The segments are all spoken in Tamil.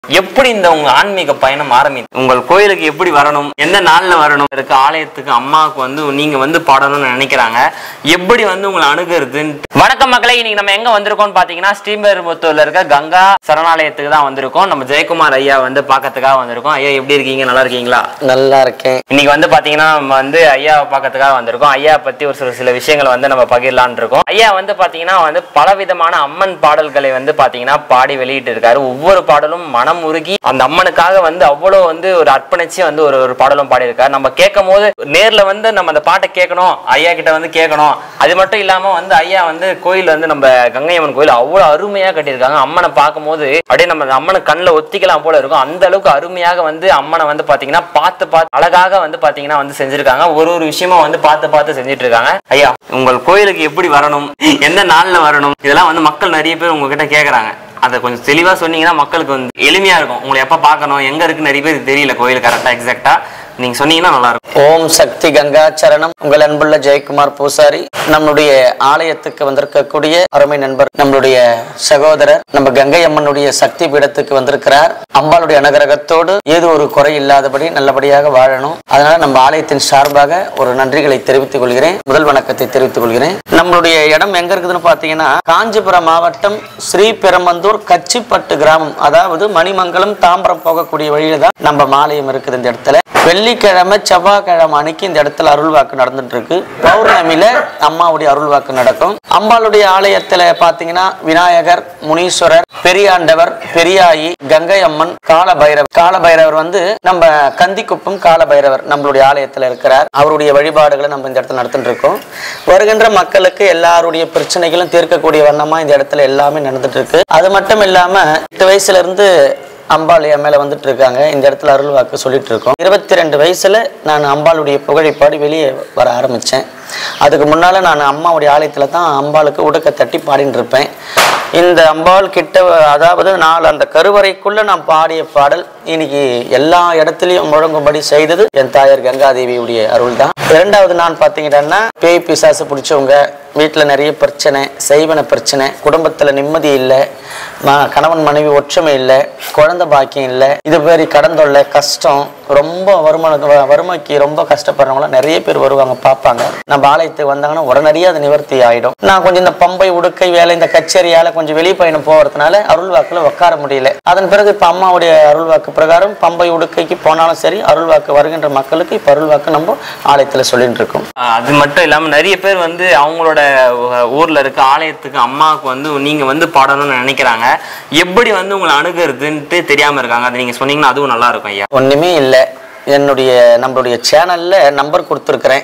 எப்படி இந்த உங்க ஆன்மீக பயணம் ஆரம்பி உங்கள் கோயிலுக்கு எப்படி வரணும் எந்த நாள்ல வரணும் இருக்க ஆலயத்துக்கு அம்மாவுக்கு வந்து நீங்க வந்து பாடணும்னு நினைக்கிறாங்க எப்படி வந்து உங்களை அணுகிறதுன்னு வணக்கம் மக்களே இன்னைக்கு நம்ம எங்க வந்திருக்கோம்னு பாத்தீங்கன்னா ஸ்ரீபெரும்புத்தூர்ல இருக்க கங்கா சரணாலயத்துக்கு தான் வந்திருக்கோம் நம்ம ஜெயக்குமார் ஐயா வந்து பார்க்கறதுக்காக வந்திருக்கோம் ஐயா எப்படி இருக்கீங்க நல்லா இருக்கீங்களா நல்லா இருக்கேன் இன்னைக்கு வந்து பாத்தீங்கன்னா நம்ம வந்து ஐயாவை பார்க்கறதுக்காக வந்திருக்கோம் ஐயா பத்தி ஒரு சில சில விஷயங்களை வந்து நம்ம பகிரலாம்னு இருக்கோம் ஐயா வந்து பாத்தீங்கன்னா வந்து பலவிதமான அம்மன் பாடல்களை வந்து பாத்தீங்கன்னா பாடி வெளியிட்டு இருக்காரு ஒவ்வொரு பாடலும் மனம் உருகி அந்த அம்மனுக்காக வந்து அவ்வளவு வந்து ஒரு அர்ப்பணிச்சு வந்து ஒரு ஒரு பாடலும் பாடியிருக்காரு நம்ம கேட்கும் போது நேர்ல வந்து நம்ம அந்த பாட்டை கேட்கணும் ஐயா கிட்ட வந்து கேட்கணும் அது மட்டும் இல்லாம வந்து ஐயா வந்து கோயில் வந்து நம்ம கங்கை அம்மன் கோயில் அவ்வளவு அருமையா கட்டியிருக்காங்க அம்மனை பார்க்கும்போது அப்படியே நம்ம அந்த அம்மனை கண்ணில் ஒத்திக்கலாம் போல இருக்கும் அந்த அளவுக்கு அருமையாக வந்து அம்மனை வந்து பாத்தீங்கன்னா பார்த்து பார்த்து அழகாக வந்து பாத்தீங்கன்னா வந்து செஞ்சிருக்காங்க ஒரு ஒரு விஷயமா வந்து பார்த்து பார்த்து செஞ்சுட்டு இருக்காங்க ஐயா உங்கள் கோயிலுக்கு எப்படி வரணும் எந்த நாள்ல வரணும் இதெல்லாம் வந்து மக்கள் நிறைய பேர் உங்ககிட்ட கேக்குறாங்க அதை கொஞ்சம் தெளிவா சொன்னீங்கன்னா மக்களுக்கு வந்து எளிமையா இருக்கும் உங்களை எப்ப பார்க்கணும் எங்க இருக்கு நிறைய பேருக்கு தெரியல கோயில் கரெக்டா எக்ஸாக்டா நீங்க சொன்னீங்கன்னா நல்லா இருக்கும் ஓம் சக்தி கங்காச்சரணம் உங்கள் அன்புள்ள ஜெயக்குமார் பூசாரி நம்முடைய ஆலயத்துக்கு வந்திருக்கக்கூடிய அருமை நண்பர் நம்மளுடைய சகோதரர் நம்ம கங்கை அம்மனுடைய சக்தி பீடத்துக்கு வந்திருக்கிறார் அம்பாளுடைய அனுகிரகத்தோடு ஏதோ ஒரு குறை இல்லாதபடி நல்லபடியாக வாழணும் அதனால நம்ம ஆலயத்தின் சார்பாக ஒரு நன்றிகளை தெரிவித்துக் கொள்கிறேன் முதல் வணக்கத்தை தெரிவித்துக் கொள்கிறேன் நம்மளுடைய இடம் எங்க இருக்குதுன்னு பாத்தீங்கன்னா காஞ்சிபுரம் மாவட்டம் ஸ்ரீபெரும்பந்தூர் கச்சிப்பட்டு கிராமம் அதாவது மணிமங்கலம் தாம்பரம் போகக்கூடிய வழியில தான் நம்ம மாலயம் இருக்குது இந்த இடத்துல வெள்ளிக்கிழமை செவ்வாய்க்கிழமை அன்னைக்கு இந்த இடத்துல அருள்வாக்கு நடந்துட்டு இருக்கு பௌர்ணமியில அம்மாவுடைய அருள்வாக்கு நடக்கும் அம்பாளுடைய ஆலயத்துல பாத்தீங்கன்னா விநாயகர் முனீஸ்வரர் பெரியாண்டவர் பெரியாயி கங்கை அம்மன் காலபைரவர் காலபைரவர் வந்து நம்ம கந்திக்குப்பம் காலபைரவர் நம்மளுடைய ஆலயத்துல இருக்கிறார் அவருடைய வழிபாடுகளை நம்ம இந்த இடத்துல நடத்திட்டு இருக்கோம் வருகின்ற மக்களுக்கு எல்லாருடைய பிரச்சனைகளும் தீர்க்கக்கூடிய வண்ணமா இந்த இடத்துல எல்லாமே நடந்துட்டு இருக்கு அது மட்டும் இல்லாம எட்டு வயசுல இருந்து அம்பாள் என் மேல வந்துட்டு இருக்காங்க இந்த இடத்துல அருள் வாக்கு சொல்லிட்டு இருக்கோம் இருபத்தி ரெண்டு வயசுல நான் அம்பாளுடைய புகழை பாடி வெளியே வர ஆரம்பிச்சேன் அதுக்கு முன்னால நான் அம்மாவுடைய ஆலயத்துல தான் அம்பாளுக்கு உடுக்க தட்டி பாடிட்டு இருப்பேன் இந்த அம்பாள் கிட்ட அதாவது நான் அந்த கருவறைக்குள்ள நான் பாடிய பாடல் இன்னைக்கு எல்லா இடத்துலயும் முழங்கும்படி செய்தது என் தாயார் கங்காதேவியுடைய அருள் தான் இரண்டாவது நான் பார்த்தீங்கன்னா பேய் பிசாசு பிடிச்சவங்க வீட்டில் நிறைய பிரச்சனை செய்வன பிரச்சனை குடும்பத்தில் நிம்மதி இல்லை ம- கணவன் மனைவி ஒற்றுமை இல்லை குழந்தை பாக்கியம் இல்லை இது மாதிரி கடன் தொல்லை கஷ்டம் ரொம்ப வருமான வ- வறுமைக்கு ரொம்ப கஷ்டப்படுறவங்களாம் நிறைய பேர் வருவாங்க பார்ப்பாங்க நம்ம ஆலயத்துக்கு வந்தாங்கன்னா உடனடியாக அது நிவர்த்தி ஆகிடும் நான் கொஞ்சம் இந்த பம்பை உடுக்கை வேலை இந்த கச்சேரியால் கொஞ்சம் வெளி பயணம் போகிறதுனால அருள்வாக்கில் உட்கார முடியல அதன் பிறகு இப்போ அம்மாவுடைய அருள்வாக்கு பிரகாரம் பம்பை உடுக்கைக்கு போனாலும் சரி அருள்வாக்கு வருகின்ற மக்களுக்கு இப்போ அருள்வாக்கு நம்ம ஆலயத்தில் சொல்லிட்டு இருக்கோம் ஆஹ் அது மட்டும் இல்லாம நிறைய பேர் வந்து அவங்களோட ஊ- ஊர்ல இருக்க ஆலயத்துக்கு அம்மாவுக்கு வந்து நீங்க வந்து பாடணும்னு நினைக்கிறாங்க எப்படி வந்து உங்களை அணுகிறதுன்ட்டு தெரியாம இருக்காங்க அது நீங்க சொன்னீங்கன்னா அதுவும் நல்லா இருக்கும் ஐயா ஒன்றுமே இல்லை என்னுடைய நம்மளுடைய சேனலில் நம்பர் கொடுத்துருக்குறேன்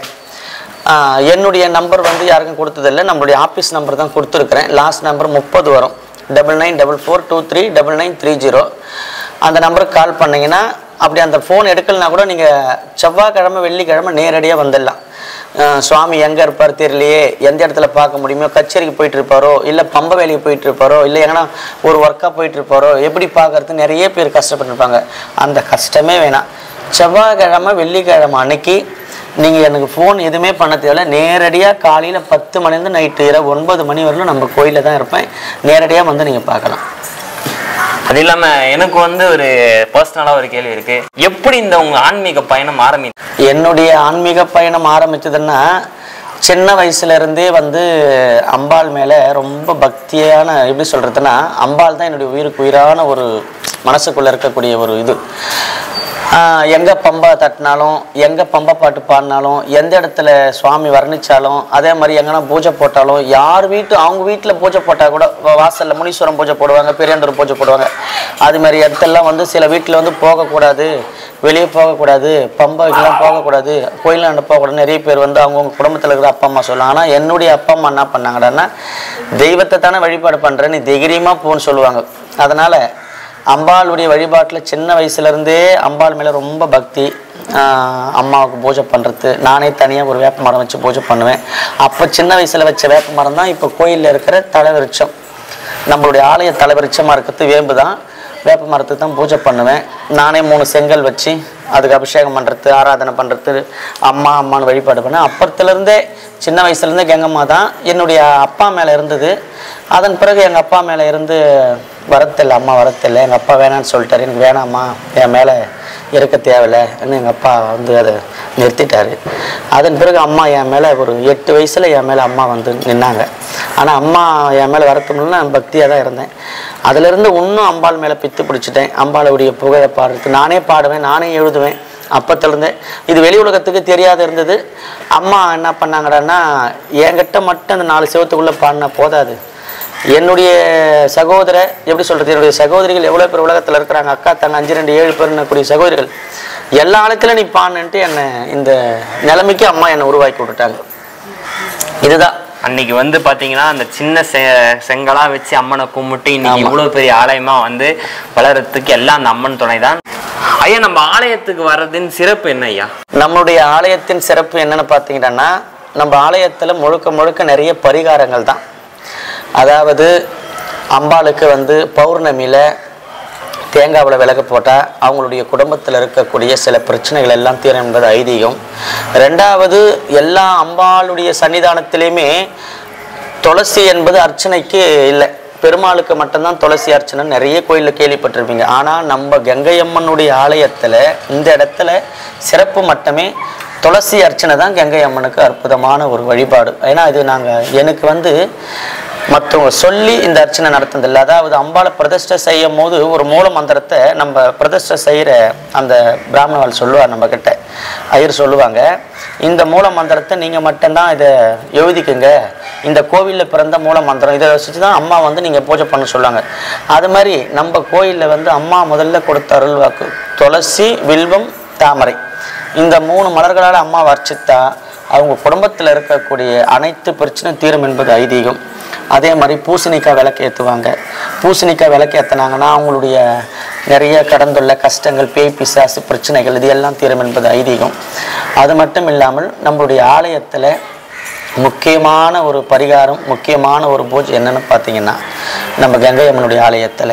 ஆஹ் என்னுடைய நம்பர் வந்து யாருக்கும் கொடுத்ததில்லை நம்மளுடைய ஆஃபீஸ் நம்பர் தான் கொடுத்துருக்குறேன் லாஸ்ட் நம்பர் முப்பது வரும் double nine double four two three double nine three zero அந்த நம்பருக்கு கால் பண்ணீங்கன்னா அப்படி அந்த ஃபோன் எடுக்கலைனா கூட நீங்கள் செவ்வாய்க்கிழமை வெள்ளிக்கிழமை நேரடியாக வந்துடலாம் ஆஹ் சுவாமி எங்கே இருப்பார் தெரியலையே எந்த இடத்துல பார்க்க முடியுமோ கச்சேரிக்கு போயிட்டு இருப்பாரோ இல்லை பம்ப வேலைக்கு போயிட்டு இருப்பாரோ இல்லை எங்கன்னா ஒரு ஒர்க்காக போயிட்டு இருப்பாரோ எப்படி பார்க்கறது நிறைய பேர் கஷ்டப்பட்டுருப்பாங்க அந்த கஷ்டமே வேணாம் செவ்வாய்க்கிழமை வெள்ளிக்கிழமை அன்னைக்கு நீங்கள் எனக்கு ஃபோன் எதுவுமே பண்ண தேவையில்ல நேரடியாக காலையில் பத்து மணிலேருந்து நைட்டு இரவு ஒன்பது மணி வரையிலும் நம்ம கோயிலில் தான் இருப்பேன் நேரடியாக வந்து நீங்கள் பார்க்கலாம் அது இல்லாம எனக்கு வந்து ஒரு பர்சனலா ஒரு கேள்வி இருக்கு எப்படி இந்த உங்க ஆன்மீக பயணம் ஆரம்பி என்னுடைய ஆன்மீக பயணம் ஆரம்பிச்சதுன்னா சின்ன வயசுல இருந்தே வந்து அம்பாள் மேலே ரொம்ப பக்தியான எப்படி சொல்றதுன்னா அம்பாள் தான் என்னுடைய உயிருக்கு உயிரான ஒரு மனசுக்குள்ள இருக்கக்கூடிய ஒரு இது ஆஹ் எங்க பம்பா தட்டினாலும் எங்க பம்பா பாட்டு பாடினாலும் எந்த இடத்துல சுவாமி வர்ணிச்சாலும் அதே மாதிரி எங்கன்னா பூஜை போட்டாலும் யார் வீட்டு அவங்க வீட்டில் பூஜை போட்டால் கூட வ- வாசல்ல முனீஸ்வரம் பூஜை போடுவாங்க பெரியாண்டவர் பூஜை போடுவாங்க அது மாதிரி இடத்தெல்லாம் வந்து சில வீட்டில் வந்து போகக்கூடாது வெளியே போகக்கூடாது பம்பைக்கெல்லாம் போகக்கூடாது கோயிலாண்ட போகக்கூடாது நிறைய பேர் வந்து அவங்கவுங்க குடும்பத்தில் இருக்கிற அப்பா அம்மா சொல்லுவாங்க ஆனால் என்னுடைய அப்பா அம்மா என்ன பண்ணாங்கடான்னா தெய்வத்தை தானே வழிபாடு பண்ணுறேன் நீ தைரியமாக போன்னு சொல்லுவாங்க அதனால் அம்பாளுடைய வழிபாட்டில் சின்ன வயசுலேருந்தே அம்பாள் மேலே ரொம்ப பக்தி ஆஹ் அம்மாவுக்கு பூஜை பண்ணுறது நானே தனியாக ஒரு வேப்ப மரம் வச்சு பூஜை பண்ணுவேன் அப்போ சின்ன வயசில் வச்ச வேப்ப மரம் தான் இப்போ கோயிலில் இருக்கிற தலைவிருச்சம் நம்மளுடைய ஆலய தலைவிருச்சமாக இருக்கிறது வேம்பு தான் வேப்ப மரத்துக்கு தான் பூஜை பண்ணுவேன் நானே மூணு செங்கல் வச்சு அதுக்கு அபிஷேகம் பண்ணுறது ஆராதனை பண்ணுறது அம்மா அம்மான்னு வழிபாடு பண்ணேன் அப்பத்துலேருந்தே சின்ன வயசுலேருந்தே கங்கம்மா தான் என்னுடைய அப்பா மேலே இருந்தது அதன் பிறகு எங்கள் அப்பா மேலே இருந்து வரத்தில்லை அம்மா வரத்தில்லை எங்கள் அப்பா வேணான்னு சொல்லிட்டாரு எனக்கு வேணாம்மா என் மேலே இருக்க தேவையில்லைன்னு எங்கள் அப்பா வந்து அதை நிறுத்திட்டாரு அதன் பிறகு அம்மா என் மேலே ஒரு எட்டு வயசில் என் மேலே அம்மா வந்து நின்னாங்க ஆனால் அம்மா என் மேலே வரத்துமுள்ள நான் பக்தியாக தான் இருந்தேன் அதிலிருந்து இன்னும் அம்பாள் மேலே பித்து பிடிச்சிட்டேன் அம்பாளுடைய புகழை பாடுறது நானே பாடுவேன் நானே எழுதுவேன் அப்பத்திலிருந்தே இது வெளி உலகத்துக்கு தெரியாத இருந்தது அம்மா என்ன பண்ணாங்கடான்னா என்கிட்ட மட்டும் அந்த நாலு செவத்துக்குள்ளே பாடினா போதாது என்னுடைய சகோதர எப்படி சொல்றது என்னுடைய சகோதரிகள் எவ்வளோ பேர் உலகத்தில் இருக்கிறாங்க அக்கா தங்க அஞ்சு ரெண்டு ஏழு பேர் கூடிய சகோதரிகள் எல்லா இடத்துலையும் நீ பாடுன்ட்டு என்னை இந்த நிலைமைக்கு அம்மா என்னை உருவாக்கி விட்டுட்டாங்க இதுதான் அன்னைக்கு வந்து பாத்தீங்கன்னா அந்த சின்ன செ செங்கலா வச்சு அம்மனை கும்பிட்டு இன்னைக்கு ஆமா. இவ்வளவு பெரிய ஆலயமா வந்து வளர்றதுக்கு எல்லாம் அந்த அம்மன் துணை தான் ஐயா நம்ம ஆலயத்துக்கு வர்றதின் சிறப்பு என்ன ஐயா நம்மளுடைய ஆலயத்தின் சிறப்பு என்னன்னு பார்த்தீங்கன்னா நம்ம ஆலயத்தில் முழுக்க முழுக்க நிறைய பரிகாரங்கள் தான் அதாவது அம்பாளுக்கு வந்து பௌர்ணமியில் தேங்காவில் விளக்கு போட்டால் அவங்களுடைய குடும்பத்தில் இருக்கக்கூடிய சில பிரச்சனைகள் எல்லாம் தீரும் என்பது ஐதீகம் ரெண்டாவது எல்லா அம்பாளுடைய சன்னிதானத்திலையுமே துளசி என்பது அர்ச்சனைக்கு இல்லை பெருமாளுக்கு மட்டும்தான் துளசி அர்ச்சனை நிறைய கோயிலில் கேள்விப்பட்டிருப்பீங்க ஆனால் நம்ம கங்கையம்மனுடைய ஆலயத்தில் இந்த இடத்துல சிறப்பு மட்டுமே துளசி அர்ச்சனை தான் கங்கை அம்மனுக்கு அற்புதமான ஒரு வழிபாடு ஏன்னா இது நாங்கள் எனக்கு வந்து மற்றவங்க சொல்லி இந்த அர்ச்சனை நடத்துனதில்லை அதாவது அம்பாளை பிரதிஷ்டை செய்யும் போது ஒரு மூல மந்திரத்தை நம்ம பிரதிஷ்டை செய்கிற அந்த பிராமணவாள் சொல்லுவார் நம்ம கிட்ட ஐயர் சொல்லுவாங்க இந்த மூல மந்திரத்தை நீங்கள் மட்டும்தான் இதை எழுதிக்குங்க இந்த கோவிலில் பிறந்த மூல மந்திரம் இதை வச்சுட்டு தான் அம்மா வந்து நீங்கள் பூஜை பண்ண சொல்லுவாங்க அது மாதிரி நம்ம கோயிலில் வந்து அம்மா முதல்ல கொடுத்த அருள் வாக்கு துளசி வில்வம் தாமரை இந்த மூணு மலர்களால் அம்மா வர்ச்சித்தா அவங்க குடும்பத்தில் இருக்கக்கூடிய அனைத்து பிரச்சனையும் தீரும் என்பது ஐதீகம் அதே மாதிரி பூசணிக்காய் விளக்கு ஏற்றுவாங்க பூசணிக்காய் விளக்கு ஏற்றினாங்கன்னா அவங்களுடைய நிறைய கடந்துள்ள கஷ்டங்கள் பேய் பிசாசு பிரச்சனைகள் இது எல்லாம் தீரும் என்பது ஐதீகம் அது மட்டும் இல்லாமல் நம்மளுடைய ஆலயத்தில் முக்கியமான ஒரு பரிகாரம் முக்கியமான ஒரு பூஜை என்னன்னு பார்த்தீங்கன்னா நம்ம கங்கை அம்மனுடைய ஆலயத்தில்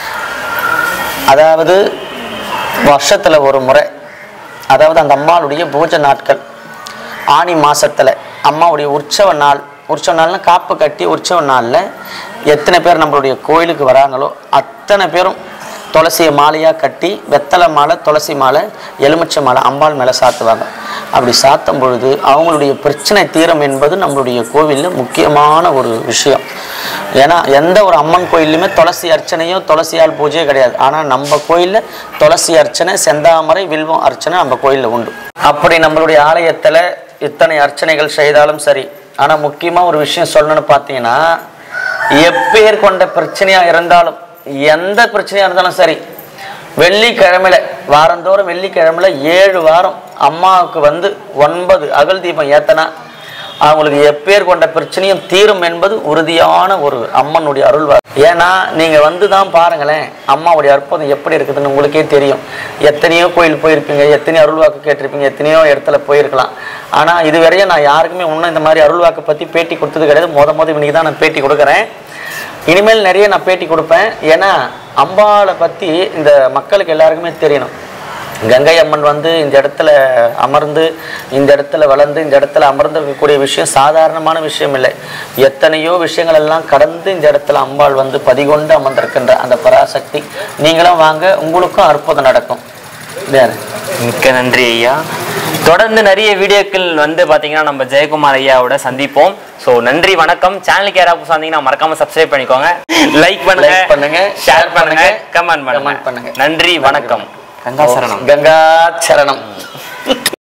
அதாவது வருஷத்தில் ஒரு முறை அதாவது அந்த அம்மாளுடைய பூஜை நாட்கள் ஆனி மாசத்துல அம்மாவுடைய உற்சவ நாள் உற்சவ நாள்னா காப்பு கட்டி உற்சவ நாளில் எத்தனை பேர் நம்மளுடைய கோயிலுக்கு வராங்களோ அத்தனை பேரும் துளசியை மாலையாக கட்டி வெத்தலை மாலை துளசி மாலை எலுமிச்சை மாலை அம்பாள் மேலே சாத்துவாங்க அப்படி சாத்தும் பொழுது அவங்களுடைய பிரச்சனை தீரும் என்பது நம்மளுடைய கோவிலில் முக்கியமான ஒரு விஷயம் ஏன்னா எந்த ஒரு அம்மன் கோயில்லையுமே துளசி அர்ச்சனையோ துளசியால் பூஜையோ கிடையாது ஆனால் நம்ம கோயிலில் துளசி அர்ச்சனை செந்தாமரை வில்வம் அர்ச்சனை நம்ம கோயிலில் உண்டு அப்படி நம்மளுடைய ஆலயத்தில் இத்தனை அர்ச்சனைகள் செய்தாலும் சரி ஆனால் முக்கியமாக ஒரு விஷயம் சொல்லணும்னு பார்த்தீங்கன்னா எப்பேர் கொண்ட பிரச்சனையாக இருந்தாலும் எந்த பிரச்சனையாக இருந்தாலும் சரி வெள்ளிக்கிழமையில வாரந்தோறும் வெள்ளிக்கிழமையில ஏழு வாரம் அம்மாவுக்கு வந்து ஒன்பது அகல் தீபம் ஏத்தனா அவங்களுக்கு எப்பேர் கொண்ட பிரச்சனையும் தீரும் என்பது உறுதியான ஒரு அம்மனுடைய அருள்வார் ஏன்னா நீங்க வந்து தான் பாருங்களேன் அம்மாவுடைய அற்புதம் எப்படி இருக்குதுன்னு உங்களுக்கே தெரியும் எத்தனையோ கோயில் போயிருப்பீங்க எத்தனையோ அருள்வாக்கு கேட்டிருப்பீங்க எத்தனையோ இடத்துல போயிருக்கலாம் ஆனா இதுவரையும் நான் யாருக்குமே இன்னும் இந்த மாதிரி அருள்வாக்கு பத்தி பேட்டி கொடுத்தது கிடையாது முத முத இன்னைக்கு தான் நான் பேட்டி கொடுக்குறேன் இனிமேல் நிறைய நான் பேட்டி கொடுப்பேன் ஏன்னா அம்பாளை பற்றி இந்த மக்களுக்கு எல்லாருக்குமே தெரியணும் கங்கை அம்மன் வந்து இந்த இடத்துல அமர்ந்து இந்த இடத்துல வளர்ந்து இந்த இடத்துல அமர்ந்திருக்கக்கூடிய விஷயம் சாதாரணமான விஷயம் இல்லை எத்தனையோ விஷயங்கள் எல்லாம் கடந்து இந்த இடத்துல அம்பாள் வந்து பதிகொண்டு அமர்ந்திருக்கின்ற அந்த பராசக்தி நீங்களும் வாங்க உங்களுக்கும் அற்புதம் நடக்கும் வேறு மிக்க நன்றி ஐயா தொடர்ந்து நிறைய வீடியோக்கள் வந்து பாத்தீங்கன்னா நம்ம ஜெயக்குமார் ஐயாவோட சந்திப்போம் ஸோ நன்றி வணக்கம் சேனலுக்கு யாராவது புதுசா வந்தீங்கன்னா மறக்காம சப்ஸ்கிரைப் பண்ணிக்கோங்க லைக் பண்ணுங்க Like பண்ணுங்க, ஷேர் share பண்ணுங்க பண்ணுங்க, கமெண்ட் comment பண்ணுங்க பண்ணுங்க. நன்றி வணக்கம் கங்கா சரணம் கங்கா சரணம்